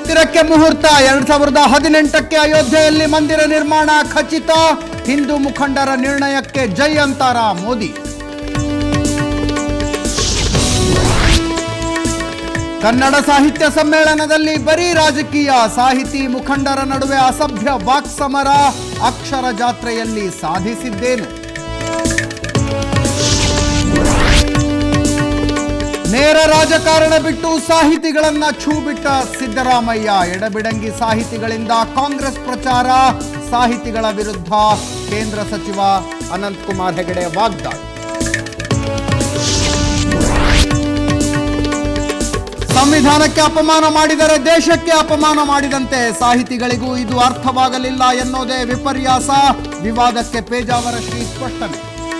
ಹತ್ತಿರಕ್ಕೆ ಮುಹೂರ್ತ ಎರಡ್ ಸಾವಿರದ ಹದಿನೆಂಟಕ್ಕೆ ಅಯೋಧ್ಯೆಯಲ್ಲಿ ಮಂದಿರ ನಿರ್ಮಾಣ ಖಚಿತ ಹಿಂದೂ ಮುಖಂಡರ ನಿರ್ಣಯಕ್ಕೆ ಜೈ ಅಂತಾರ ಮೋದಿ ಕನ್ನಡ ಸಾಹಿತ್ಯ ಸಮ್ಮೇಳನದಲ್ಲಿ ಬರೀ ರಾಜಕೀಯ ಸಾಹಿತಿ ಮುಖಂಡರ ನಡುವೆ ಅಸಭ್ಯ ವಾಕ್ಸಮರ ಅಕ್ಷರ ಜಾತ್ರೆಯಲ್ಲಿ ಸಾಧಿಸಿದ್ದೇನು ನೇರ ರಾಜಕಾರಣ ಬಿಟ್ಟು ಸಾಹಿತಿಗಳನ್ನ ಛೂ ಬಿಟ್ಟ ಸಿದ್ದರಾಮಯ್ಯ ಎಡಬಿಡಂಗಿ ಸಾಹಿತಿಗಳಿಂದ ಕಾಂಗ್ರೆಸ್ ಪ್ರಚಾರ ಸಾಹಿತಿಗಳ ವಿರುದ್ಧ ಕೇಂದ್ರ ಸಚಿವ ಅನಂತಕುಮಾರ್ ಹೆಗಡೆ ವಾಗ್ದಾಳಿ ಸಂವಿಧಾನಕ್ಕೆ ಅಪಮಾನ ಮಾಡಿದರೆ ದೇಶಕ್ಕೆ ಅಪಮಾನ ಮಾಡಿದಂತೆ ಸಾಹಿತಿಗಳಿಗೂ ಇದು ಅರ್ಥವಾಗಲಿಲ್ಲ ಎನ್ನೋದೇ ವಿಪರ್ಯಾಸ ವಿವಾದಕ್ಕೆ ಪೇಜಾವರ ಶ್ರೀ ಸ್ಪಷ್ಟನೆ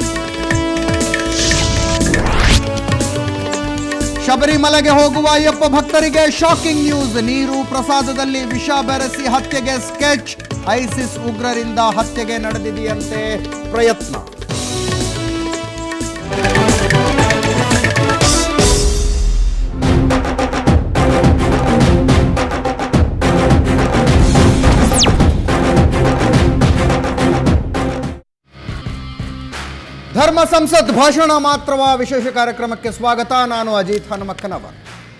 ಶಬರಿಮಲೆಗೆ ಹೋಗುವ ಅಯ್ಯಪ್ಪ ಭಕ್ತರಿಗೆ ಶಾಕಿಂಗ್ ನ್ಯೂಸ್ ನೀರು ಪ್ರಸಾದದಲ್ಲಿ ವಿಷ ಬೆರೆಸಿ ಹತ್ಯೆಗೆ ಸ್ಕೆಚ್ ಐಸಿಸ್ ಉಗ್ರರಿಂದ ಹತ್ಯೆಗೆ ನಡೆದಿದೆಯಂತೆ ಪ್ರಯತ್ನ ಧರ್ಮ ಸಂಸತ್ ಭಾಷಣ ಮಾತ್ರವ ವಿಶೇಷ ಕಾರ್ಯಕ್ರಮಕ್ಕೆ ಸ್ವಾಗತ ನಾನು ಅಜಿತ್ ಹನುಮಕ್ಕನವರ್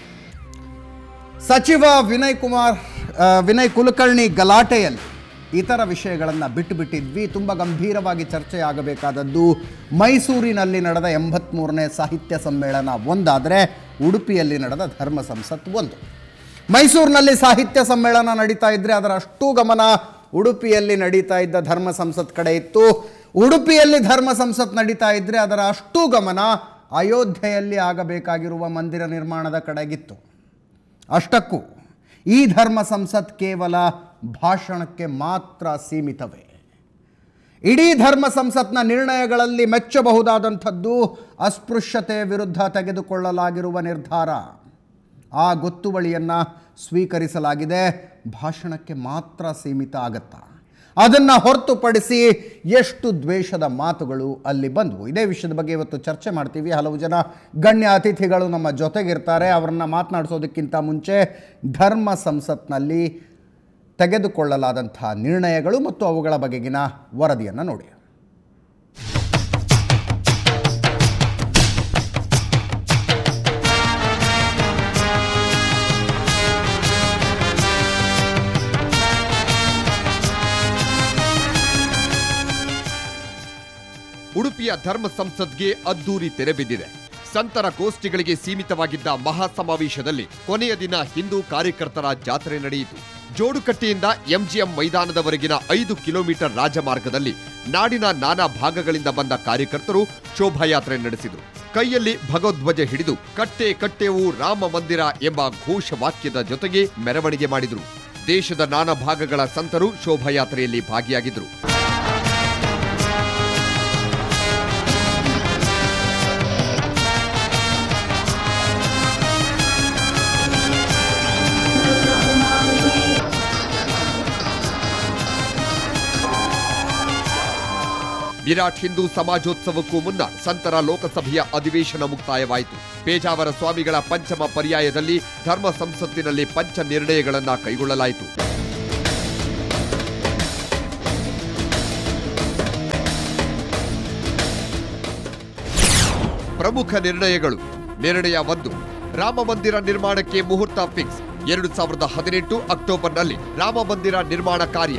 ಸಚಿವ ವಿನಯ್ ಕುಮಾರ್ ಆ, ವಿನಯ್ ಕುಲಕರ್ಣಿ ಗಲಾಟೆಯಲ್ಲಿ ಇತರ ವಿಷಯಗಳನ್ನು ಬಿಟ್ಟು ಬಿಟ್ಟಿದ್ವಿ ತುಂಬ ಗಂಭೀರವಾಗಿ ಚರ್ಚೆ ಆಗಬೇಕಾದದ್ದು ಮೈಸೂರಿನಲ್ಲಿ ನಡೆದ ಎಂಬತ್ಮೂರನೇ ಸಾಹಿತ್ಯ ಸಮ್ಮೇಳನ ಒಂದಾದರೆ ಉಡುಪಿಯಲ್ಲಿ ನಡೆದ ಧರ್ಮ ಸಂಸತ್ ಒಂದು ಮೈಸೂರಿನಲ್ಲಿ ಸಾಹಿತ್ಯ ಸಮ್ಮೇಳನ ನಡೀತಾ ಇದ್ರೆ ಅದರ ಅಷ್ಟೂ ಗಮನ ಉಡುಪಿಯಲ್ಲಿ ನಡೀತಾ ಇದ್ದ ಧರ್ಮ ಸಂಸತ್ ಕಡೆ ಇತ್ತು ಉಡುಪಿಯಲ್ಲಿ ಧರ್ಮ ಸಂಸತ್ ನಡೀತಾ ಇದ್ರೆ ಅದರ ಅಷ್ಟೂ ಗಮನ ಅಯೋಧ್ಯೆಯಲ್ಲಿ ಆಗಬೇಕಾಗಿರುವ ಮಂದಿರ ನಿರ್ಮಾಣದ ಕಡೆಗಿತ್ತು ಅಷ್ಟಕ್ಕೂ ಈ ಧರ್ಮ ಸಂಸತ್ ಕೇವಲ ಭಾಷಣಕ್ಕೆ ಮಾತ್ರ ಸೀಮಿತವೇ ಇಡೀ ಧರ್ಮ ಸಂಸತ್ನ ನಿರ್ಣಯಗಳಲ್ಲಿ ಮೆಚ್ಚಬಹುದಾದಂಥದ್ದು ಅಸ್ಪೃಶ್ಯತೆ ವಿರುದ್ಧ ತೆಗೆದುಕೊಳ್ಳಲಾಗಿರುವ ನಿರ್ಧಾರ ಆ ಗೊತ್ತುವಳಿಯನ್ನು ಸ್ವೀಕರಿಸಲಾಗಿದೆ ಭಾಷಣಕ್ಕೆ ಮಾತ್ರ ಸೀಮಿತ ಆಗತ್ತಾ ಅದನ್ನು ಹೊರತುಪಡಿಸಿ ಎಷ್ಟು ದ್ವೇಷದ ಮಾತುಗಳು ಅಲ್ಲಿ ಬಂದವು ಇದೇ ವಿಷಯದ ಬಗ್ಗೆ ಇವತ್ತು ಚರ್ಚೆ ಮಾಡ್ತೀವಿ ಹಲವು ಜನ ಗಣ್ಯ ಅತಿಥಿಗಳು ನಮ್ಮ ಜೊತೆಗಿರ್ತಾರೆ ಅವರನ್ನು ಮಾತನಾಡಿಸೋದಕ್ಕಿಂತ ಮುಂಚೆ ಧರ್ಮ ಸಂಸತ್ನಲ್ಲಿ ತೆಗೆದುಕೊಳ್ಳಲಾದಂಥ ನಿರ್ಣಯಗಳು ಮತ್ತು ಅವುಗಳ ಬಗೆಗಿನ ವರದಿಯನ್ನು ನೋಡಿ ಉಡುಪಿಯ ಧರ್ಮ ಸಂಸತ್ಗೆ ಅದ್ದೂರಿ ತೆರೆಬಿದ್ದಿದೆ ಸಂತರ ಗೋಷ್ಠಿಗಳಿಗೆ ಸೀಮಿತವಾಗಿದ್ದ ಮಹಾಸಮಾವೇಶದಲ್ಲಿ ಕೊನೆಯ ದಿನ ಹಿಂದೂ ಕಾರ್ಯಕರ್ತರ ಜಾತ್ರೆ ನಡೆಯಿತು ಜೋಡುಕಟ್ಟೆಯಿಂದ ಎಂಜಿಎಂ ಮೈದಾನದವರೆಗಿನ ಐದು ಕಿಲೋಮೀಟರ್ ರಾಜಮಾರ್ಗದಲ್ಲಿ ನಾಡಿನ ನಾನಾ ಭಾಗಗಳಿಂದ ಬಂದ ಕಾರ್ಯಕರ್ತರು ಶೋಭಾಯಾತ್ರೆ ನಡೆಸಿದರು ಕೈಯಲ್ಲಿ ಭಗವಧ್ವಜ ಹಿಡಿದು ಕಟ್ಟೆ ಕಟ್ಟೆವು ರಾಮ ಮಂದಿರ ಎಂಬ ಘೋಷವಾಕ್ಯದ ಜೊತೆಗೆ ಮೆರವಣಿಗೆ ಮಾಡಿದರು ದೇಶದ ನಾನಾ ಭಾಗಗಳ ಸಂತರು ಶೋಭಾಯಾತ್ರೆಯಲ್ಲಿ ಭಾಗಿಯಾಗಿದ್ದರು ವಿರಾಟ್ ಹಿಂದೂ ಸಮಾಜೋತ್ಸವಕ್ಕೂ ಮುನ್ನ ಸಂತರ ಲೋಕಸಭೆಯ ಅಧಿವೇಶನ ಮುಕ್ತಾಯವಾಯಿತು ಪೇಜಾವರ ಸ್ವಾಮಿಗಳ ಪಂಚಮ ಪರ್ಯಾಯದಲ್ಲಿ ಧರ್ಮ ಸಂಸತ್ತಿನಲ್ಲಿ ಪಂಚ ನಿರ್ಣಯಗಳನ್ನ ಕೈಗೊಳ್ಳಲಾಯಿತು ಪ್ರಮುಖ ನಿರ್ಣಯಗಳು ನಿರ್ಣಯ ಒಂದು ರಾಮ ಮಂದಿರ ನಿರ್ಮಾಣಕ್ಕೆ ಮುಹೂರ್ತ ಫಿಕ್ಸ್ ಎರಡು ಸಾವಿರದ ಹದಿನೆಂಟು ಅಕ್ಟೋಬರ್ನಲ್ಲಿ ರಾಮ ಮಂದಿರ ನಿರ್ಮಾಣ ಕಾರ್ಯ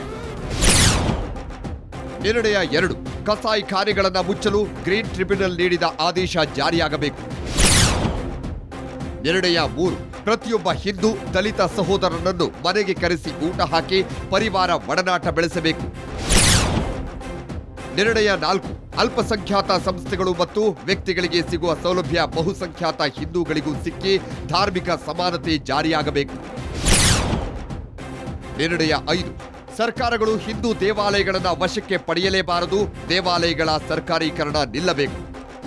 ನಿರ್ಣಯ ಎರಡು ಕಸಾಯಿ ಕಾರ್ಯಗಳನ್ನು ಮುಚ್ಚಲು ಗ್ರೀನ್ ಟ್ರಿಬ್ಯುನಲ್ ನೀಡಿದ ಆದೇಶ ಜಾರಿಯಾಗಬೇಕು ನಿರ್ಣಯ ಮೂರು ಪ್ರತಿಯೊಬ್ಬ ಹಿಂದೂ ದಲಿತ ಸಹೋದರನನ್ನು ಮನೆಗೆ ಕರೆಸಿ ಊಟ ಹಾಕಿ ಪರಿವಾರ ಒಡನಾಟ ಬೆಳೆಸಬೇಕು ನಿರ್ಣಯ ನಾಲ್ಕು ಅಲ್ಪಸಂಖ್ಯಾತ ಸಂಸ್ಥೆಗಳು ಮತ್ತು ವ್ಯಕ್ತಿಗಳಿಗೆ ಸಿಗುವ ಸೌಲಭ್ಯ ಬಹುಸಂಖ್ಯಾತ ಹಿಂದೂಗಳಿಗೂ ಸಿಕ್ಕಿ ಧಾರ್ಮಿಕ ಸಮಾನತೆ ಜಾರಿಯಾಗಬೇಕು ನಿರ್ಣಯ ಐದು ಸರ್ಕಾರಗಳು ಹಿಂದೂ ದೇವಾಲಯಗಳನ್ನು ವಶಕ್ಕೆ ಪಡೆಯಲೇಬಾರದು ದೇವಾಲಯಗಳ ಸರ್ಕಾರೀಕರಣ ನಿಲ್ಲಬೇಕು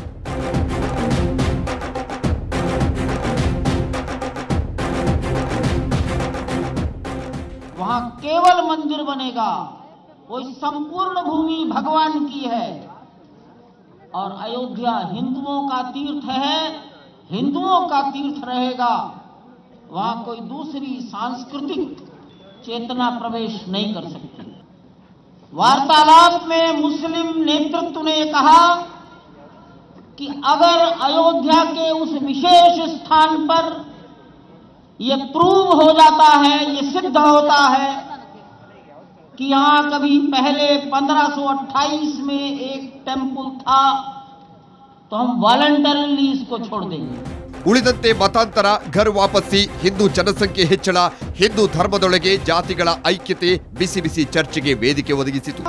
वहाँ केवल मंदिर बनेगा वो संपूर्ण भूमि भगवान की है और अयोध्या हिंदुओं का तीर्थ है हिंदुओं का तीर्थ रहेगा वहां कोई दूसरी सांस्कृतिक चेतना प्रवेश नहीं कर सकती वार्तालाप में मुस्लिम नेतृत्व ने कहा कि अगर अयोध्या के उस विशेष स्थान पर ये प्रूव हो जाता है ये सिद्ध होता है कि यहां कभी पहले 1528 में एक टेम्पल था तो हम वॉलंटरली इसको छोड़ देंगे ಉಳಿದಂತೆ ಮತಾಂತರ ಘರ್ ವಾಪಸ್ಸಿ ಹಿಂದೂ ಜನಸಂಖ್ಯೆ ಹೆಚ್ಚಳ ಹಿಂದೂ ಧರ್ಮದೊಳಗೆ ಜಾತಿಗಳ ಐಕ್ಯತೆ ಬಿಸಿ ಬಿಸಿ ಚರ್ಚೆಗೆ ವೇದಿಕೆ ಒದಗಿಸಿತು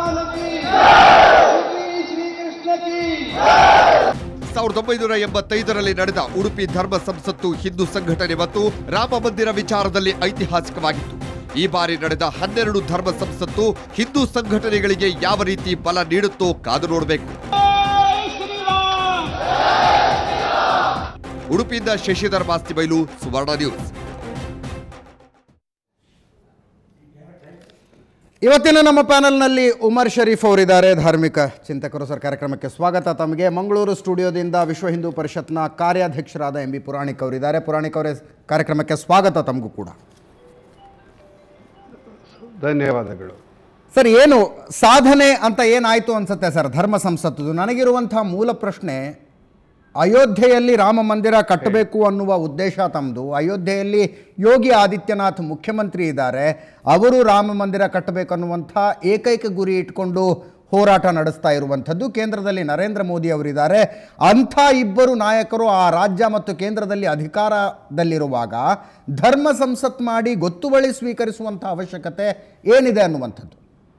ಸಾವಿರದ ಒಂಬೈನೂರ ಎಂಬತ್ತೈದರಲ್ಲಿ ನಡೆದ ಉಡುಪಿ ಧರ್ಮ ಸಂಸತ್ತು ಹಿಂದೂ ಸಂಘಟನೆ ಮತ್ತು ರಾಮ ಮಂದಿರ ವಿಚಾರದಲ್ಲಿ ಐತಿಹಾಸಿಕವಾಗಿತ್ತು ಈ ಬಾರಿ ನಡೆದ ಹನ್ನೆರಡು ಧರ್ಮ ಸಂಸತ್ತು ಹಿಂದೂ ಸಂಘಟನೆಗಳಿಗೆ ಯಾವ ರೀತಿ ಬಲ ನೀಡುತ್ತೋ ಕಾದು ನೋಡಬೇಕು ಉಡುಪಿಯಿಂದ ಶಶಿಧರ್ ಮಾಸ್ತಿ ಬೈಲು ಸುವರ್ಣ ನ್ಯೂಸ್ ಇವತ್ತಿನ ನಮ್ಮ ಪ್ಯಾನೆಲ್ನಲ್ಲಿ ಉಮರ್ ಶರೀಫ್ ಅವರಿದ್ದಾರೆ ಧಾರ್ಮಿಕ ಚಿಂತಕರು ಸರ್ ಕಾರ್ಯಕ್ರಮಕ್ಕೆ ಸ್ವಾಗತ ತಮಗೆ ಮಂಗಳೂರು ಸ್ಟುಡಿಯೋದಿಂದ ವಿಶ್ವ ಹಿಂದೂ ಪರಿಷತ್ನ ಕಾರ್ಯಾಧ್ಯಕ್ಷರಾದ ಎಂ ಬಿ ಪುರಾಣಿಕ್ ಅವರಿದ್ದಾರೆ ಪುರಾಣಿಕ್ ಅವರೇ ಕಾರ್ಯಕ್ರಮಕ್ಕೆ ಸ್ವಾಗತ ತಮಗೂ ಕೂಡ ಧನ್ಯವಾದಗಳು ಸರ್ ಏನು ಸಾಧನೆ ಅಂತ ಏನಾಯಿತು ಅನ್ಸುತ್ತೆ ಸರ್ ಧರ್ಮ ಸಂಸತ್ತು ನನಗಿರುವಂಥ ಮೂಲ ಪ್ರಶ್ನೆ ಅಯೋಧ್ಯೆಯಲ್ಲಿ ರಾಮ ಮಂದಿರ ಕಟ್ಟಬೇಕು ಅನ್ನುವ ಉದ್ದೇಶ ತಮ್ಮದು ಅಯೋಧ್ಯೆಯಲ್ಲಿ ಯೋಗಿ ಆದಿತ್ಯನಾಥ್ ಮುಖ್ಯಮಂತ್ರಿ ಇದ್ದಾರೆ ಅವರು ರಾಮ ಮಂದಿರ ಕಟ್ಟಬೇಕು ಅನ್ನುವಂಥ ಏಕೈಕ ಗುರಿ ಇಟ್ಕೊಂಡು ಹೋರಾಟ ನಡೆಸ್ತಾ ಇರುವಂಥದ್ದು ಕೇಂದ್ರದಲ್ಲಿ ನರೇಂದ್ರ ಮೋದಿ ಅವರಿದ್ದಾರೆ ಅಂಥ ಇಬ್ಬರು ನಾಯಕರು ಆ ರಾಜ್ಯ ಮತ್ತು ಕೇಂದ್ರದಲ್ಲಿ ಅಧಿಕಾರದಲ್ಲಿರುವಾಗ ಧರ್ಮ ಸಂಸತ್ ಮಾಡಿ ಗೊತ್ತುವಳಿ ಸ್ವೀಕರಿಸುವಂಥ ಅವಶ್ಯಕತೆ ಏನಿದೆ ಅನ್ನುವಂಥದ್ದು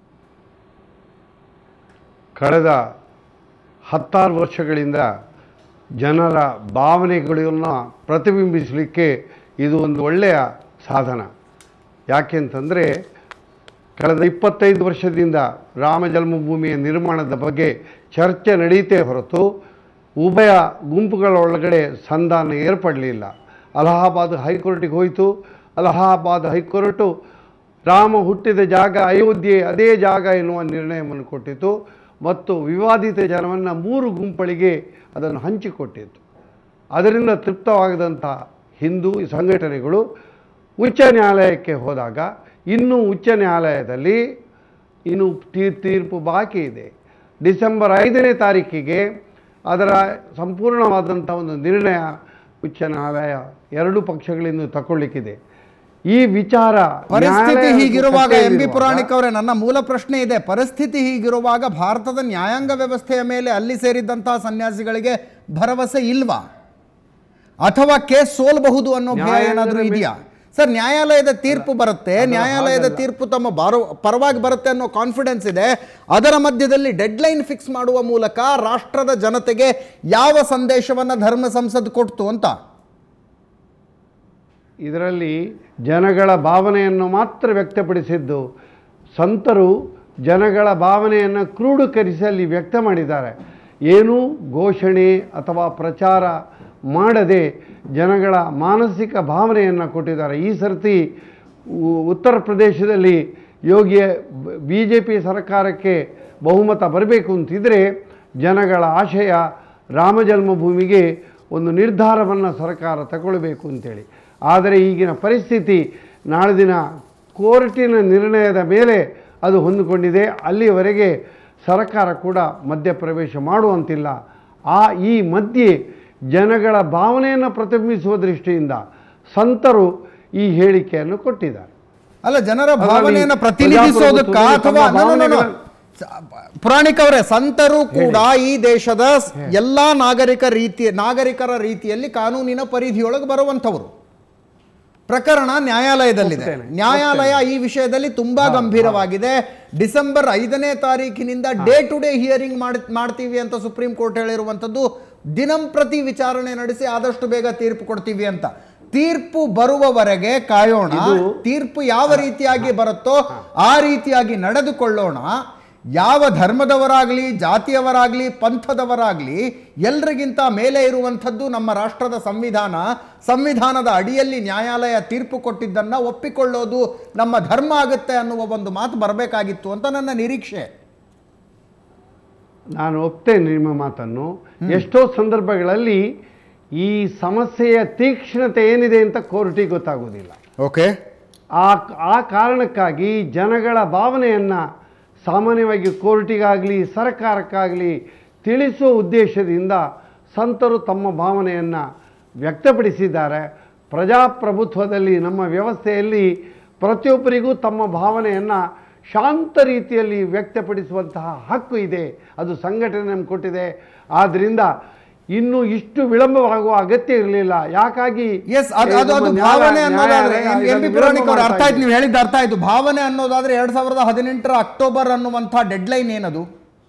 ಕಳೆದ ಹತ್ತಾರು ವರ್ಷಗಳಿಂದ ಜನರ ಭಾವನೆಗಳನ್ನು ಪ್ರತಿಬಿಂಬಿಸಲಿಕ್ಕೆ ಇದು ಒಂದು ಒಳ್ಳೆಯ ಸಾಧನ ಯಾಕೆಂತಂದರೆ ಕಳೆದ ಇಪ್ಪತ್ತೈದು ವರ್ಷದಿಂದ ರಾಮ ಜನ್ಮಭೂಮಿಯ ನಿರ್ಮಾಣದ ಬಗ್ಗೆ ಚರ್ಚೆ ನಡೀತೇ ಹೊರತು ಉಭಯ ಗುಂಪುಗಳ ಒಳಗಡೆ ಸಂಧಾನ ಏರ್ಪಡಲಿಲ್ಲ ಅಲಹಾಬಾದ್ ಹೈಕೋರ್ಟಿಗೆ ಹೋಯಿತು ಅಲಹಾಬಾದ್ ಹೈಕೋರ್ಟು ರಾಮ ಹುಟ್ಟಿದ ಜಾಗ ಅಯೋಧ್ಯೆ ಅದೇ ಜಾಗ ಎನ್ನುವ ನಿರ್ಣಯವನ್ನು ಕೊಟ್ಟಿತು ಮತ್ತು ವಿವಾದಿತ ಜನವನ್ನು ಮೂರು ಗುಂಪುಗಳಿಗೆ ಅದನ್ನು ಹಂಚಿಕೊಟ್ಟಿತ್ತು ಅದರಿಂದ ತೃಪ್ತವಾಗದಂಥ ಹಿಂದೂ ಸಂಘಟನೆಗಳು ಉಚ್ಚ ನ್ಯಾಯಾಲಯಕ್ಕೆ ಹೋದಾಗ ಇನ್ನೂ ಉಚ್ಚ ನ್ಯಾಯಾಲಯದಲ್ಲಿ ಇನ್ನು ತೀರ್ ತೀರ್ಪು ಬಾಕಿ ಇದೆ ಡಿಸೆಂಬರ್ ಐದನೇ ತಾರೀಕಿಗೆ ಅದರ ಸಂಪೂರ್ಣವಾದಂಥ ಒಂದು ನಿರ್ಣಯ ಉಚ್ಚ ನ್ಯಾಯಾಲಯ ಎರಡೂ ಪಕ್ಷಗಳಿಂದ ತಗೊಳ್ಳಿಕ್ಕಿದೆ ಈ ವಿಚಾರ ಪರಿಸ್ಥಿತಿ ನ್ಯಾಯಾಲಯ ಹೀಗಿರುವಾಗ ಎಂ ಬಿ ಕಟ್ಟೆಯಲ್ಲಿರುವಾಗ ಪುರಾಣಿಕ್ ಅವರೇ ನನ್ನ ಮೂಲ ಪ್ರಶ್ನೆ ಇದೆ ಪರಿಸ್ಥಿತಿ ಹೀಗಿರುವಾಗ ಭಾರತದ ನ್ಯಾಯಾಂಗ ವ್ಯವಸ್ಥೆಯ ಮೇಲೆ ಅಲ್ಲಿ ಸೇರಿದ್ದಂತಹ ಸನ್ಯಾಸಿಗಳಿಗೆ ಭರವಸೆ ಇಲ್ವಾ ಅಥವಾ ಕೇಸ್ ಸೋಲ್ಬಹುದು ಅನ್ನೋ ಭಯ ನ್ಯಾಯಾಂಗದ ಏನಾದರೂ ಮೇ- ಇದೆಯಾ ಸರ್ ನ್ಯಾಯಾಲಯದ ತೀರ್ಪು ಬರುತ್ತೆ ನ್ಯಾಯಾಲಯದ ತೀರ್ಪು ತಮ್ಮ ಬಾರೋ ಪರವಾಗಿ ಬರುತ್ತೆ ಅನ್ನೋ ಕಾನ್ಫಿಡೆನ್ಸ್ ಇದೆ ಅದರ ಮಧ್ಯದಲ್ಲಿ ಡೆಡ್ಲೈನ್ ಫಿಕ್ಸ್ ಮಾಡುವ ಮೂಲಕ ರಾಷ್ಟ್ರದ ಜನತೆಗೆ ಯಾವ ಸಂದೇಶವನ್ನು ಧರ್ಮ ಸಂಸದ್ ಕೊಡ್ತು ಅಂತ ಇದರಲ್ಲಿ ಜನಗಳ ಭಾವನೆಯನ್ನು ಮಾತ್ರ ವ್ಯಕ್ತಪಡಿಸಿದ್ದು ಸಂತರು ಜನಗಳ ಭಾವನೆಯನ್ನು ಕ್ರೋಢೀಕರಿಸಿ ಅಲ್ಲಿ ವ್ಯಕ್ತ ಮಾಡಿದ್ದಾರೆ ಏನೂ ಘೋಷಣೆ ಅಥವಾ ಪ್ರಚಾರ ಮಾಡದೆ ಜನಗಳ ಮಾನಸಿಕ ಭಾವನೆಯನ್ನು ಕೊಟ್ಟಿದ್ದಾರೆ ಈ ಸರ್ತಿ ಉ- ಉತ್ತರ ಪ್ರದೇಶದಲ್ಲಿ ಯೋಗಿಯ ಬಿ ಜೆ ಪಿ ಸರ್ಕಾರಕ್ಕೆ ಬಹುಮತ ಬರಬೇಕು ಅಂತಿದ್ರೆ ಜನಗಳ ಆಶಯ ರಾಮ ಜನ್ಮಭೂಮಿಗೆ ಒಂದು ನಿರ್ಧಾರವನ್ನು ಸರ್ಕಾರ ತಗೊಳ್ಬೇಕು ಅಂತೇಳಿ ಆದರೆ ಈಗಿನ ಪರಿಸ್ಥಿತಿ ನಾಳೆ ದಿನ ಕೋರ್ಟಿನ ನಿರ್ಣಯದ ಮೇಲೆ ಅದು ಹೊಂದಿಕೊಂಡಿದೆ ಅಲ್ಲಿಯವರೆಗೆ ಸರ್ಕಾರ ಕೂಡ ಮಧ್ಯಪ್ರವೇಶ ಮಾಡುವಂತಿಲ್ಲ ಆ ಈ ಮಧ್ಯೆ ಜನಗಳ ಭಾವನೆಯನ್ನು ಪ್ರತಿಬಿಂಬಿಸುವ ದೃಷ್ಟಿಯಿಂದ ಸಂತರು ಈ ಹೇಳಿಕೆಯನ್ನು ಕೊಟ್ಟಿದ್ದಾರೆ ಅಲ್ಲ ಜನರ ಅದರಲ್ಲಿ ಭಾವನೆಯನ್ನು ಪ್ರತಿನಿಧಿಸೋದಕ್ಕ ಪ್ರಜಾಪ್ರಭುತ್ವದಲ್ಲಿ ಅಥವಾ ತಮ್ಮ no, no, no, no. ಭಾವನೆಗಳ- ಸ- ಪುರಾಣಿಕ್ ಅವರೇ ಸಂತರು ಕೂಡ ಈ ದೇಶದ ಸ್- ಎಲ್ಲಾ ನಾಗರಿಕ ರೀತಿ ನಾಗರಿಕರ ರೀತಿಯಲ್ಲಿ ಕಾನೂನಿನ ಪರಿಧಿಯೊಳಗೆ ಬರುವಂಥವರು ಪ್ರಕರಣ ನ್ಯಾಯಾಲಯದಲ್ಲಿದೆ ಒಪ್ತೇನೆ, ನ್ಯಾಯಾಲಯ ಈ ವಿಷಯದಲ್ಲಿ ತುಂಬಾ ಗಂಭೀರವಾಗಿದೆ ಡಿಸೆಂಬರ್ ಐದನೇ ತಾರೀಕಿನಿಂದ ಡೇ ಟು ಡೇ ಹಿಯರಿಂಗ್ ಮಾಡ್ತೀವಿ ಅಂತ ಸುಪ್ರೀಂ ಕೋರ್ಟ್ ಹೇಳಿರುವಂಥದ್ದು ದಿನಂಪ್ರತಿ ವಿಚಾರಣೆ ನಡೆಸಿ ಆದಷ್ಟು ಬೇಗ ತೀರ್ಪು ಕೊಡ್ತೀವಿ ಅಂತ ತೀರ್ಪು ಬರುವವರೆಗೆ ಕಾಯೋಣ ತೀರ್ಪು ಯಾವ ರೀತಿಯಾಗಿ ಬರುತ್ತೋ ಆ ರೀತಿಯಾಗಿ ನಡೆದುಕೊಳ್ಳೋಣ ಯಾವ ಧರ್ಮದವರಾಗಲಿ ಜಾತಿಯವರಾಗಲಿ ಪಂಥದವರಾಗಲಿ ಎಲ್ರಿಗಿಂತ ಮೇಲೆ ಇರುವಂಥದ್ದು ನಮ್ಮ ರಾಷ್ಟ್ರದ ಸಂವಿಧಾನ ಸಂವಿಧಾನದ ಅಡಿಯಲ್ಲಿ ನ್ಯಾಯಾಲಯ ತೀರ್ಪು ಕೊಟ್ಟಿದ್ದನ್ನು ಒಪ್ಪಿಕೊಳ್ಳೋದು ನಮ್ಮ ಧರ್ಮ ಆಗುತ್ತೆ ಅನ್ನುವ ಒಂದು ಮಾತು ಬರಬೇಕಾಗಿತ್ತು ಅಂತ ನನ್ನ ನಿರೀಕ್ಷೆ ನಾನು ಒಪ್ತೇನೆ ನಿಮ್ಮ ಮಾತನ್ನು ಎಷ್ಟೋ ಸಂದರ್ಭಗಳಲ್ಲಿ ಈ ಸಮಸ್ಯೆಯ ತೀಕ್ಷ್ಣತೆ ಏನಿದೆ ಅಂತ ಕೋರ್ಟಿಗೆ ಗೊತ್ತಾಗೋದಿಲ್ಲ ಓಕೆ ಆ ಆ ಕಾರಣಕ್ಕಾಗಿ ಜನಗಳ ಭಾವನೆಯನ್ನು ಸಾಮಾನ್ಯವಾಗಿ ಕೋರ್ಟಿಗಾಗಲಿ ಸರ್ಕಾರಕ್ಕಾಗಲಿ ತಿಳಿಸುವ ಉದ್ದೇಶದಿಂದ ಸಂತರು ತಮ್ಮ ಭಾವನೆಯನ್ನು ವ್ಯಕ್ತಪಡಿಸಿದ್ದಾರೆ ಪ್ರಜಾಪ್ರಭುತ್ವದಲ್ಲಿ ನಮ್ಮ ವ್ಯವಸ್ಥೆಯಲ್ಲಿ ಪ್ರತಿಯೊಬ್ಬರಿಗೂ ತಮ್ಮ ಭಾವನೆಯನ್ನು ಶಾಂತ ರೀತಿಯಲ್ಲಿ ವ್ಯಕ್ತಪಡಿಸುವಂತಹ ಹಕ್ಕು ಇದೆ ಅದು ಸಂಘಟನೆ ನಮ್ಗೆ ಕೊಟ್ಟಿದೆ ಆದ್ದರಿಂದ ಇನ್ನು ಇಷ್ಟು ವಿಳಂಬವಾಗುವ ಅಗತ್ಯ ಇರಲಿಲ್ಲ ಯಾಕಾಗಿ ಎಸ್ ಅದು ಅದು ಅದು ನಮ್ಮ ಭಾವನೆ ನ್ಯಾಯ- ಅನ್ನೋದಾದ್ರೆ ನ್ಯಾಯಾಲಯ ಎಂ ಪಿ ಇದನ್ನು ಪುರಾಣಿಕ್ ಅವ್ರು ವಿಳಂಬ ಅರ್ಥ ಮಾಡ್ತಾ ಆಯ್ತು ನೀವು ಹೇಳಿದ್ದು ಅರ್ಥ ಆಯ್ತು ಭಾವನೆ ಅನ್ನೋದಾದ್ರೆ ಎರಡ್ ಸಾವಿರದ ಹದಿನೆಂಟರ ಅಕ್ಟೋಬರ್ ಅನ್ನುವಂಥ ಡೆಡ್ಲೈನ್ ಏನದು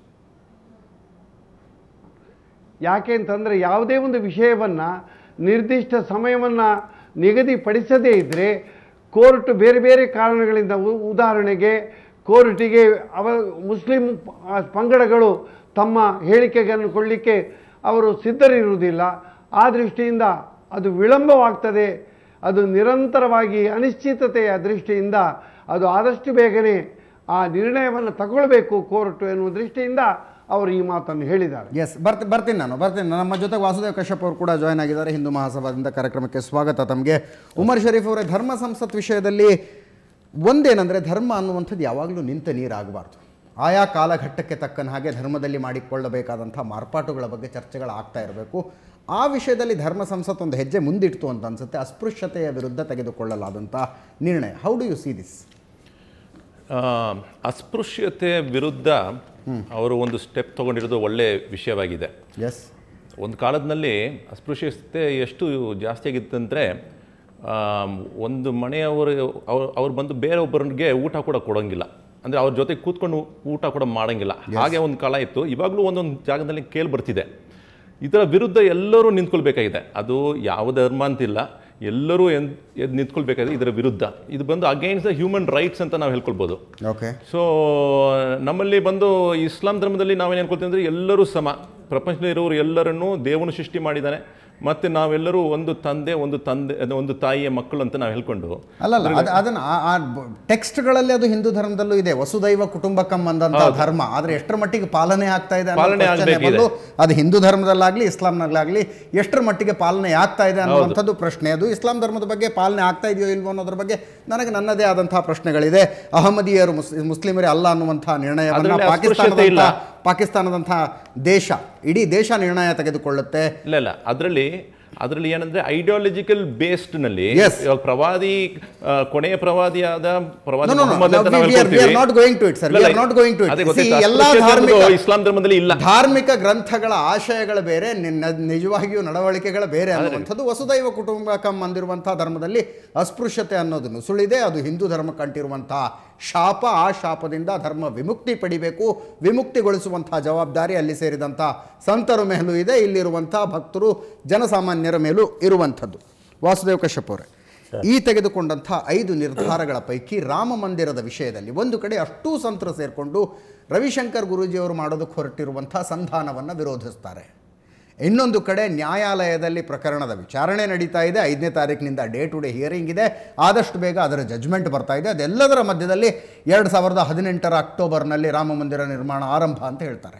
ಯಾಕೆ ಅಂತಂದರೆ ಯಾವುದೇ ಒಂದು ವಿಷಯವನ್ನು ನಿರ್ದಿಷ್ಟ ಸಮಯವನ್ನು ನಿಗದಿಪಡಿಸದೇ ಇದ್ದರೆ ಕೋರ್ಟ್ ಬೇರೆ ಬೇರೆ ಕಾರಣಗಳಿಂದ ಉ- ಉದಾಹರಣೆಗೆ ಕೋರ್ಟಿಗೆ ಅವ ಮುಸ್ಲಿಂ ಆ, ಪಂಗಡಗಳು ತಮ್ಮ ಹೇಳಿಕೆಗಳನ್ನು ಕೊಡಲಿಕ್ಕೆ ಅವರು ಸಿದ್ಧರಿರುವುದಿಲ್ಲ ಆ ದೃಷ್ಟಿಯಿಂದ ಅದು ವಿಳಂಬವಾಗ್ತದೆ ಅದು ನಿರಂತರವಾಗಿ ಅನಿಶ್ಚಿತತೆಯ ದೃಷ್ಟಿಯಿಂದ ಅದು ಆದಷ್ಟು ಬೇಗನೆ ಆ ನಿರ್ಣಯವನ್ನು ತಗೊಳ್ಬೇಕು ಕೋರ್ಟ್ ಎನ್ನುವ ದೃಷ್ಟಿಯಿಂದ ಅವರು ಈ ಮಾತನ್ನು ಹೇಳಿದ್ದಾರೆ ಎಸ್ ಬರ್ತಿ ಬರ್ತೀನಿ ನಾನು ಬರ್ತೀನಿ ನಮ್ಮ ಜೊತೆ ವಾಸುದೇವ್ ಕಶ್ಯಪ್ ಅವರು ಕೂಡ ಜಾಯ್ನ್ ಆಗಿದ್ದಾರೆ ಹಿಂದೂ ಮಹಾಸಭಾದಿಂದ ಕಾರ್ಯಕ್ರಮಕ್ಕೆ ಸ್ವಾಗತ ತಮಗೆ ಉಮರ್ ಶರೀಫ್ ಅವರೇ ಧರ್ಮ ಸಂಸತ್ ವಿಷಯದಲ್ಲಿ ಒಂದೇನೆಂದರೆ ಧರ್ಮ ಅನ್ನುವಂಥದ್ದು ಯಾವಾಗಲೂ ನಿಂತ ನೀರಾಗಬಾರ್ದು ಆಯಾ ಕಾಲಘಟ್ಟಕ್ಕೆ ತಕ್ಕನ ಹಾಗೆ ಧರ್ಮದಲ್ಲಿ ಮಾಡಿಕೊಳ್ಳಬೇಕಾದಂಥ ಮಾರ್ಪಾಟುಗಳ ಬಗ್ಗೆ ಚರ್ಚೆಗಳಾಗ್ತಾ ಇರಬೇಕು ಆ ವಿಷಯದಲ್ಲಿ ಧರ್ಮ ಸಂಸತ್ ಒಂದು ಹೆಜ್ಜೆ ಮುಂದಿಡ್ತು ಅಂತ ಅನ್ಸುತ್ತೆ ಅಸ್ಪೃಶ್ಯತೆಯ ವಿರುದ್ಧ ತೆಗೆದುಕೊಳ್ಳಲಾದಂಥ ನಿರ್ಣಯ how do you see this uh, ಅಸ್ಪೃಶ್ಯತೆ ವಿರುದ್ಧ ಅವರು ಒಂದು ಸ್ಟೆಪ್ ತಗೊಂಡಿರೋದು ಒಳ್ಳೆಯ ವಿಷಯವಾಗಿದೆ ಎಸ್ ಒಂದು ಕಾಲದಲ್ಲಿ ಅಸ್ಪೃಶ್ಯತೆ ಎಷ್ಟು ಜಾಸ್ತಿ ಆಗಿತ್ತಂದರೆ ಒಂದು ಮನೆಯವರು ಅವ್ರು ಅವ್ರು ಬಂದು ಬೇರೊಬ್ಬರಿಗೆ ಊಟ ಕೂಡ ಕೊಡೋಂಗಿಲ್ಲ ಅಂದರೆ ಅವ್ರ ಜೊತೆ ಕೂತ್ಕೊಂಡು ಊಟ ಕೂಡ ಮಾಡೋಂಗಿಲ್ಲ ಹಾಗೆ ಒಂದು ಕಾಲ ಇತ್ತು ಇವಾಗಲೂ ಒಂದೊಂದು ಜಾಗದಲ್ಲಿ ಕೇಳಿ ಬರ್ತಿದೆ ಇದರ ವಿರುದ್ಧ ಎಲ್ಲರೂ ನಿಂತ್ಕೊಳ್ಬೇಕಾಗಿದೆ ಅದು ಯಾವ ಧರ್ಮ ಅಂತಿಲ್ಲ ಎಲ್ಲರೂ ಎನ್ ಎದ್ದು ನಿಂತ್ಕೊಳ್ಬೇಕಾಗಿದೆ ಇದರ ವಿರುದ್ಧ ಇದು ಬಂದು ಅಗೇನ್ಸ್ಟ್ ದ ಹ್ಯೂಮನ್ ರೈಟ್ಸ್ ಅಂತ ನಾವು ಹೇಳ್ಕೊಳ್ಬೋದು ಓಕೆ ಸೊ ನಮ್ಮಲ್ಲಿ ಬಂದು ಇಸ್ಲಾಂ ಧರ್ಮದಲ್ಲಿ ನಾವೇನು ಅನ್ಕೊಳ್ತೀವಿ ಅಂದರೆ ಎಲ್ಲರೂ ಸಮ ಪ್ರಪಂಚದಲ್ಲಿರೋರು ಎಲ್ಲರನ್ನೂ ದೇವನು ಸೃಷ್ಟಿ ಮಾಡಿದ್ದಾನೆ ಮತ್ತು ನಾವೆಲ್ಲರೂ ಒಂದು ತಂದೆ ಒಂದು ತಂದೆ ಅದು ಒಂದು ತಾಯಿಯ ಮಕ್ಕಳು ಅಂತ ನಾವು ಹೇಳ್ಕೊಂಡು ಅಲ್ಲಲ್ಲ ಅದು ಅದನ್ನ ಆ- ಆ ಬ- ಟೆಕ್ಸ್ಟ್ಗಳಲ್ಲಿ ಅದು ಹಿಂದೂ ಧರ್ಮದಲ್ಲೂ ಇದೆ ವಸುದೈವ ಕುಟುಂಬಕಂ ಅಂದಂತ ಧರ್ಮ ಆದ್ರೆ ಎಷ್ಟರ ಮಟ್ಟಿಗೆ ಪಾಲನೆ ಆಗ್ತಾ ಇದೆ ಅನ್ನೋ ಪಾಲನೆ ಪ್ರಶ್ನೆ ಆಗ್ಬೇಕಿದೆ. ಬಂದು ಅದು ಹಿಂದೂ ಧರ್ಮದಲ್ಲಾಗ್ಲಿ ಇಸ್ಲಾಂನಲ್ಲಾಗ್ಲಿ ಎಷ್ಟರ ಮಟ್ಟಿಗೆ ಪಾಲನೆ ಆಗ್ತಾ ಇದೆ ಅನ್ನುವಂಥದ್ದು ಪ್ರಶ್ನೆ ಅದು ಇಸ್ಲಾಂ ಧರ್ಮದ ಬಗ್ಗೆ ಪಾಲನೆ ಆಗ್ತಾ ಇದೆಯೋ ಇಲ್ವೋ ಅನ್ನೋದ್ರ ಬಗ್ಗೆ ನನಗೆ ನನ್ನದೇ ಆದಂತಹ ಪ್ರಶ್ನೆಗಳಿದೆ ಅಹಮದಿಯರು ಮುಸ್ ಮುಸ್ಲಿಮರೇ ಅಲ್ಲ ಅನ್ನುವಂತಹ ನಿರ್ಣಯವನ್ನ ಅದ್ರಲ್ಲಿ ಅಸ್ಪೃಶ್ಯತೆ ಇಲ್ಲ. ಪಾಕಿಸ್ತಾನದಂತಹ ಪಾಕಿಸ್ತಾನದಂತಹ ದೇಶ ಇಡೀ ದೇಶ ನಿರ್ಣಯ ತೆಗೆದುಕೊಳ್ಳುತ್ತೆ ಇಲ್ಲ ಇಲ್ಲ ಅದರಲ್ಲಿ ಅದರಲ್ಲಿ ಏನಂದ್ರೆ ಐಡಿಯಾಲಜಿಕಲ್ ಬೇಸ್ಡ್ನಲ್ಲಿ Yes. ಇವಾಗ ಪ್ರವಾದಿ ಆ, ಕೊನೆಯ ಪ್ರವಾದಿಯಾದ ಪ್ರವಾದಿ No, no, no. ಮೊಹಮ್ಮದ್ ಅಂತ Now ನಾವು we- we are- we are ಹೇಳ್ಕೊಳ್ತೀವಿ. not going to it, sir. We ಇಲ್ಲ, are not going to it. ಅದೇ See, ಗೊತ್ತಾಯ್ತು. ಎಲ್ಲಾ ಅಸ್ಪೃಶ್ಯತೆ ಅನ್ನೋದು ಧಾರ್ಮಿಕ- ಇಸ್ಲಾಂ ಧರ್ಮದಲ್ಲಿ ಇಲ್ಲ ಧಾರ್ಮಿಕ ಗ್ರಂಥಗಳ ಆಶಯಗಳು ಬೇರೆ ನಿನ್ನ- ನಿಜವಾಗಿಯೂ ನಡವಳಿಕೆಗಳು ಬೇರೆ ಅನ್ನುವಂಥದ್ದು ವಸುದೈವ ಕುಟುಂಬಕಂ ಅಂದಿರುವಂತಹ ಧರ್ಮದಲ್ಲಿ ಅಸ್ಪೃಶ್ಯತೆ ಅನ್ನೋದು ನುಸುಳಿದೆ ಅದು ಹಿಂದೂ ಧರ್ಮಕ್ಕೆ ಅಂಟಿರುವಂತಹ ಶಾಪ ಆ ಶಾಪದಿಂದ ಧರ್ಮ ವಿಮುಕ್ತಿ ಪಡಿಬೇಕು ವಿಮುಕ್ತಿಗೊಳಿಸುವಂತಹ ಜವಾಬ್ದಾರಿ ಅಲ್ಲಿ ಸೇರಿದಂಥ ಸಂತರ ಮೇಲೂ ಇದೆ ಇಲ್ಲಿರುವಂತಹ ಭಕ್ತರು ಜನಸಾಮಾನ್ಯರ ಮೇಲೂ ಇರುವಂಥದ್ದು ವಾಸುದೇವ್ ಕಶ್ಯಪ್ ಅವರೇ ಈ ತೆಗೆದುಕೊಂಡಂಥ ಐದು ನಿರ್ಧಾರಗಳ ಪೈಕಿ ರಾಮ ಮಂದಿರದ ವಿಷಯದಲ್ಲಿ ಒಂದು ಕಡೆ ಅಷ್ಟೂ ಸಂತರು ಸೇರಿಕೊಂಡು ರವಿಶಂಕರ್ ಗುರೂಜಿಯವರು ಮಾಡೋದಕ್ಕೆ ಹೊರಟಿರುವಂಥ ಸಂಧಾನವನ್ನು ವಿರೋಧಿಸ್ತಾರೆ ಇನ್ನೊಂದು ಕಡೆ ನ್ಯಾಯಾಲಯದಲ್ಲಿ ಪ್ರಕರಣದ ವಿಚಾರಣೆ ನಡೀತಾ ಇದೆ ಐದನೇ ತಾರೀಕಿನಿಂದ ಡೇ ಟು ಡೇ ಹಿಯರಿಂಗ್ ಇದೆ ಆದಷ್ಟು ಬೇಗ ಅದರ ಜಜ್ಮೆಂಟ್ ಬರ್ತಾ ಇದೆ ಅದೆಲ್ಲದರ ಮಧ್ಯದಲ್ಲಿ ಎರಡು ಸಾವಿರದ ಹದಿನೆಂಟರ ಅಕ್ಟೋಬರ್ನಲ್ಲಿ ರಾಮ ಮಂದಿರ ನಿರ್ಮಾಣ ಆರಂಭ ಅಂತ ಹೇಳ್ತಾರೆ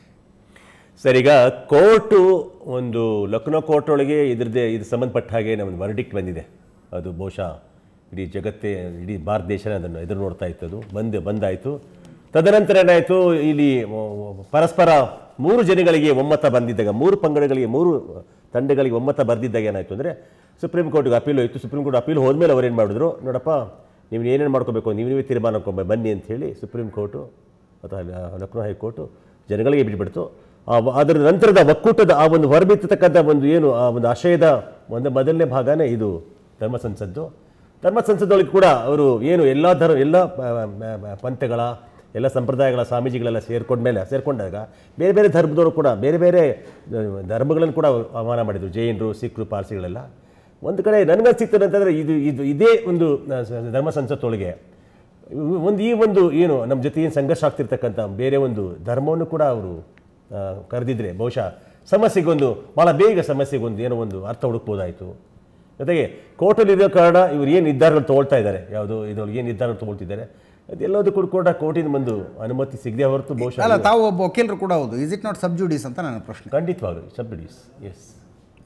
ಸರ್ ಈಗ ಕೋರ್ಟು ಒಂದು ಲಕ್ನೋ ಕೋರ್ಟ್ ಒಳಗೆ ಇದ್ರದ್ದೇ ಇದು ಸಂಬಂಧಪಟ್ಟ ಹಾಗೆ ನಮ್ಮದು ವರ್ಡಿಕ್ಟ್ ಬಂದಿದೆ ಅದು ಬಹುಶಃ ಇಡೀ ಜಗತ್ತೇ ಇಡೀ ಭಾರತ ದೇಶನೇ ಅದನ್ನು ಎದುರು ನೋಡ್ತಾ ಇತ್ತು ಅದು ಬಂದು ಬಂದಾಯಿತು ತದನಂತರ ಏನಾಯಿತು ಇಲ್ಲಿ ಪರಸ್ಪರ ಮೂರು ಜನಗಳಿಗೆ ಒಮ್ಮತ ಬಂದಿದ್ದಾಗ ಮೂರು ಪಂಗಡಗಳಿಗೆ ಮೂರು ತಂಡಗಳಿಗೆ ಒಮ್ಮತ ಬರ್ದಿದ್ದಾಗ ಏನಾಯಿತು ಅಂದರೆ ಸುಪ್ರೀಂ ಕೋರ್ಟ್ಗೆ ಅಪೀಲ್ ಹೋಯಿತು ಸುಪ್ರೀಂ ಕೋರ್ಟ್ ಅಪೀಲ್ ಹೋದ್ಮೇಲೆ ಅವ್ರು ಏನು ಮಾಡಿದ್ರು ನೋಡಪ್ಪ ನೀವು ಏನೇನು ಮಾಡ್ಕೋಬೇಕು ನೀವು ನೀವೇ ತೀರ್ಮಾನ ಮಾಡ್ಕೊಂಬ ಬನ್ನಿ ಅಂತ ಹೇಳಿ ಸುಪ್ರೀಂ ಕೋರ್ಟು ಅಥವಾ ಲ- ಲಕ್ನೋ ಹೈಕೋರ್ಟು ಜನಗಳಿಗೆ ಬಿಟ್ಬಿಡ್ತು ಆ ವ- ಅದರ ನಂತರದ ಒಕ್ಕೂಟದ ಆ ಒಂದು ಹೊರಬಿತ್ತತಕ್ಕಂಥ ಒಂದು ಏನು ಆ ಒಂದು ಆಶಯದ ಒಂದು ಮೊದಲನೇ ಭಾಗನೇ ಇದು ಧರ್ಮ ಸಂಸದ್ದು ಧರ್ಮ ಸಂಸದೊಳಗೆ ಕೂಡ ಅವರು ಏನು ಎಲ್ಲ ಧರ್ಮ ಎಲ್ಲ ಪ- ಪ- ಪ- ಪಂಥಗಳ ಎಲ್ಲ ಸಂಪ್ರದಾಯಗಳ ಸ್ವಾಮೀಜಿಗಳೆಲ್ಲ ಸೇರ್ಕೊಂಡ್ಮೇಲೆ ಸೇರ್ಕೊಂಡಾಗ ಬೇರೆ ಬೇರೆ ಧರ್ಮದವರು ಕೂಡ ಬೇರೆ ಬೇರೆ ಆ, ಧರ್ಮಗಳನ್ನು ಕೂಡ ಆಹ್ವಾನ ಮಾಡಿದರು ಜೈನರು ಸಿಖ್ರು ಪಾರ್ಸಿಗಳೆಲ್ಲ ಒಂದು ಕಡೆ ನನಗನ್ಸಿತ್ತು ಅಂತಂದರೆ ಇದು ಇದು ಇದೇ ಒಂದು ಆ, ಸ- ಧರ್ಮ ಸಂಸತ್ತೊಳಗೆ ಒಂದು ಈ ಒಂದು ಏನು ನಮ್ಮ ಜೊತೆ ಏನು ಸಂಘರ್ಷ ಆಗ್ತಿರ್ತಕ್ಕಂಥ ಬೇರೆ ಒಂದು ಧರ್ಮವನ್ನು ಕೂಡ ಅವರು ಕರೆದಿದ್ರೆ ಬಹುಶಃ ಸಮಸ್ಯೆಗೊಂದು ಭಾಳ ಬೇಗ ಸಮಸ್ಯೆಗೊಂದು ಏನೋ ಒಂದು ಅರ್ಥ ಹುಡುಕ್ಬೋದಾಯಿತು ಜೊತೆಗೆ ಕೋರ್ಟಲ್ಲಿ ಇರೋ ಕಾರಣ ಇವರು ಏನು ನಿರ್ಧಾರಗಳು ತೊಗೊಳ್ತಾ ಇದ್ದಾರೆ ಯಾವುದು ಇದರೊಳಗೆ ಏನು ನಿರ್ಧಾರ ತೊಗೊಳ್ತಿದ್ದಾರೆ ಅದೆಲ್ಲದಕ್ಕೂ ಕೂಡ ಕೋರ್ಟಿನ ಒಂದು ಅನುಮತಿ ಸಿಗದೆ ಹೊರತು ಬಹುಶಃ ಅಲ್ಲ ತಾವು ಒಬ್ಬ ವಕೀಲರು ಕೂಡ ಹೌದು ಇಸ್ ಇಟ್ ನಾಟ್ ಸಬ್ಜುಡೀಸ್ ಅಂತ ನನ್ನ ಪ್ರಶ್ನೆ ಖಂಡಿತವಾಗಲಿ ಸಬ್ಡಿಸ್ ಎಸ್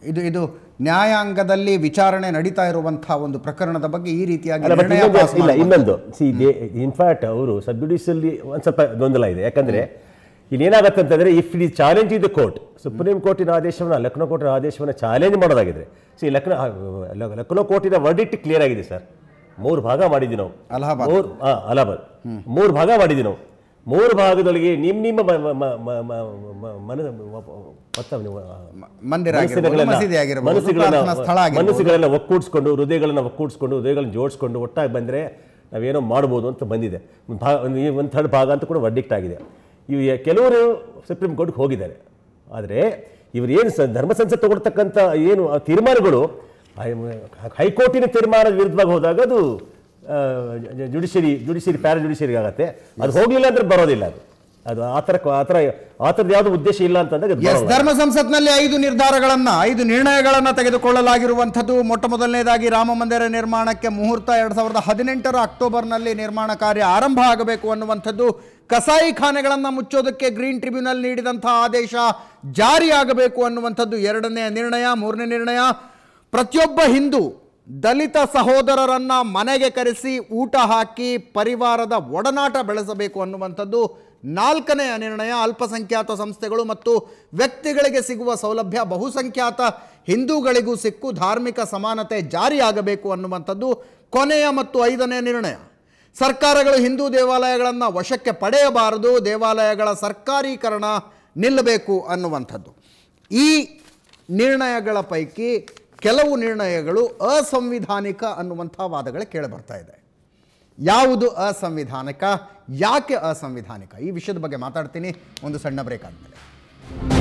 ಇದು ಇದು ನ್ಯಾಯಾಂಗದಲ್ಲಿ ವಿಚಾರಣೆ ನಡೀತಾ ಇರುವಂತಹ ಒಂದು ಪ್ರಕರಣದ ಬಗ್ಗೆ ಈ ರೀತಿಯಾಗಿ ಅಲ್ಲ ಬಟ್ ನಿರ್ಣಯ ಇನ್ನೊಂದು ಪಾಸ್ ಇಲ್ಲ ಮಾಡುವಂಥದ್ದು. ಇನ್ನೊಂದು ಸಿ ಇನ್ಫ್ಯಾಕ್ಟ್ ಅವರು ಸಬ್ ಜುಡಿಷಿಯಲ್ಲಿ ಒಂದು ಸ್ವಲ್ಪ ಗೊಂದಲ ಇದೆ ಯಾಕಂದ್ರೆ ಇಲ್ಲಿ ಏನಾಗುತ್ತೆ ಅಂತಂದ್ರೆ if it is challenge in the court supreme ಕೋರ್ಟಿನ ಆದೇಶವನ್ನು ಲಕ್ನೋ ಕೋರ್ಟಿನ ಆದೇಶವನ್ನು ಚಾಲೆಂಜ್ ಮಾಡೋದಾಗಿದ್ರೆ ಸಿ ಲಕ್ನೋ ಆ, ಲ- ಲಕ್ನೋ ಕೋರ್ಟಿನ ವರ್ಡಿಟ್ ಕ್ಲಿಯರ್ ಆಗಿದೆ ಸರ್ ಮೂರು ಭಾಗ ಮಾಡಿದ್ವಿ ನಾವು ಅಲಹಾಬಾದ್. ಮೂರು ಹಾಂ ಅಲಹಾಬಾದ್ ಮೂರು ಭಾಗ ಮಾಡಿದ್ವಿ ನಾವು ಮೂರು ಭಾಗದೊಳಗೆ ನಿಮ್ಮ ನಿಮ್ಮ ಮ- ಮ- ಮ- ಮ- ಮ- ಮ- ಮನ ಮತ್ತೆ ನೀವು, ಆ, ಮಂದಿರ ಆಗಿರ್ಬೋದು, ಮನಸ್ಸುಗಳನ್ನ- ಮಸೀದಿ ಆಗಿರ್ಬೋದು, ಮನಸ್ಸುಗಳನ್ನ- ಪ್ರಾರ್ಥನಾ ಸ್ಥಳ ಆಗಿರ್ಬೋದು. ಮನಸ್ಸುಗಳೆಲ್ಲ ಒಕ್ಕೂಡಿಸ್ಕೊಂಡು ಹೃದಯಗಳನ್ನ ಒಕ್ಕೂಡಿಸ್ಕೊಂಡು ಹೃದಯಗಳನ್ನ ಜೋಡಿಸ್ಕೊಂಡು ಒಟ್ಟಾಗಿ ಬಂದರೆ ನಾವೇನೋ ಮಾಡ್ಬೋದು ಅಂತ ಬಂದಿದೆ ಒಂದು ಭಾ ಒಂದು ಈ ಒಂದು ಥರ್ಡ್ ಭಾಗ ಅಂತ ಕೂಡ ವರ್ಡಿಕ್ಟ್ ಆಗಿದೆ ಇವು ಯ- ಕೆಲವರು ಸುಪ್ರೀಂ ಕೋರ್ಟ್ಗೆ ಹೋಗಿದ್ದಾರೆ ಆದರೆ ಇವರು ಏನು ಸ ಧರ್ಮ ಸಂಸತ್ ತಗೊಳ್ತಕ್ಕಂಥ ಏನು ಆ ತೀರ್ಮಾನಗಳು ಹೈ- ಹೈಕೋರ್ಟಿನ ತೀರ್ಮಾನದ ವಿರುದ್ಧವಾಗಿ ಹೋದಾಗ ಅದು ಜುಡಿಷಿಯರಿ ಜುಡಿಷಿಯರಿ ಪ್ಯಾರಾ ಜುಡಿಷಿಯರಿಗೆ ಆಗುತ್ತೆ ಅದು ಹೋಗಲಿಲ್ಲ ಅಂದ್ರೆ ಬರೋದಿಲ್ಲ ಅದು ಅದು ಆ ಥರ ಆ ಥರ ಆ ಥರದ ಯಾವುದೋ ಉದ್ದೇಶ ಇಲ್ಲ ಅಂತಂದಾಗ ಅದು ಎಸ್ ಬರೋಲ್ಲ. ಧರ್ಮ ಸಂಸತ್ನಲ್ಲಿ ಐದು ನಿರ್ಧಾರಗಳನ್ನ ಐದು ನಿರ್ಣಯಗಳನ್ನ ತೆಗೆದುಕೊಳ್ಳಲಾಗಿರುವಂಥದ್ದು ಮೊಟ್ಟ ಮೊದಲನೇದಾಗಿ ರಾಮ ಮಂದಿರ ನಿರ್ಮಾಣಕ್ಕೆ ಮುಹೂರ್ತ ಎರಡ್ ಸಾವಿರದ ಹದಿನೆಂಟರ ಅಕ್ಟೋಬರ್ನಲ್ಲಿ ನಿರ್ಮಾಣ ಕಾರ್ಯ ಆರಂಭ ಆಗಬೇಕು ಅನ್ನುವಂಥದ್ದು ಕಸಾಯಿ ಖಾನೆಗಳನ್ನು ಮುಚ್ಚೋದಕ್ಕೆ ಗ್ರೀನ್ ಟ್ರಿಬ್ಯುನಲ್ ನೀಡಿದಂತಹ ಆದೇಶ ಜಾರಿಯಾಗಬೇಕು ಅನ್ನುವಂಥದ್ದು ಎರಡನೇ ನಿರ್ಣಯ ಮೂರನೇ ನಿರ್ಣಯ ಪ್ರತಿಯೊಬ್ಬ ಹಿಂದೂ ದಲಿತ ಸಹೋದರರನ್ನ ಮನೆಗೆ ಕರೆಸಿ ಊಟ ಹಾಕಿ ಪರಿವಾರದ ಒಡನಾಟ ಬೆಳೆಸಬೇಕು ಅನ್ನುವಂಥದ್ದು ನಾಲ್ಕನೆಯ ನಿರ್ಣಯ ಅಲ್ಪಸಂಖ್ಯಾತ ಸಂಸ್ಥೆಗಳು ಮತ್ತು ವ್ಯಕ್ತಿಗಳಿಗೆ ಸಿಗುವ ಸೌಲಭ್ಯ ಬಹುಸಂಖ್ಯಾತ ಹಿಂದೂಗಳಿಗೂ ಸಿಕ್ಕು ಧಾರ್ಮಿಕ ಸಮಾನತೆ ಜಾರಿಯಾಗಬೇಕು ಅನ್ನುವಂಥದ್ದು ಕೊನೆಯ ಮತ್ತು ಐದನೇ ನಿರ್ಣಯ ಸರ್ಕಾರಗಳು ಹಿಂದೂ ದೇವಾಲಯಗಳನ್ನು ವಶಕ್ಕೆ ಪಡೆಯಬಾರದು ದೇವಾಲಯಗಳ ಸರ್ಕಾರೀಕರಣ ನಿಲ್ಲಬೇಕು ಅನ್ನುವಂಥದ್ದು ಈ ನಿರ್ಣಯಗಳ ಪೈಕಿ ಕೆಲವು ನಿರ್ಣಯಗಳು ಅಸಂವಿಧಾನಿಕ ಅನ್ನುವಂಥ ವಾದಗಳು ಕೇಳಿಬರ್ತಾ ಇದೆ ಯಾವುದು ಅಸಂವಿಧಾನಿಕ ಯಾಕೆ ಅಸಂವಿಧಾನಿಕ ಈ ವಿಷಯದ ಬಗ್ಗೆ ಮಾತಾಡ್ತೀನಿ ಒಂದು ಸಣ್ಣ ಬ್ರೇಕ್ ಆದಮೇಲೆ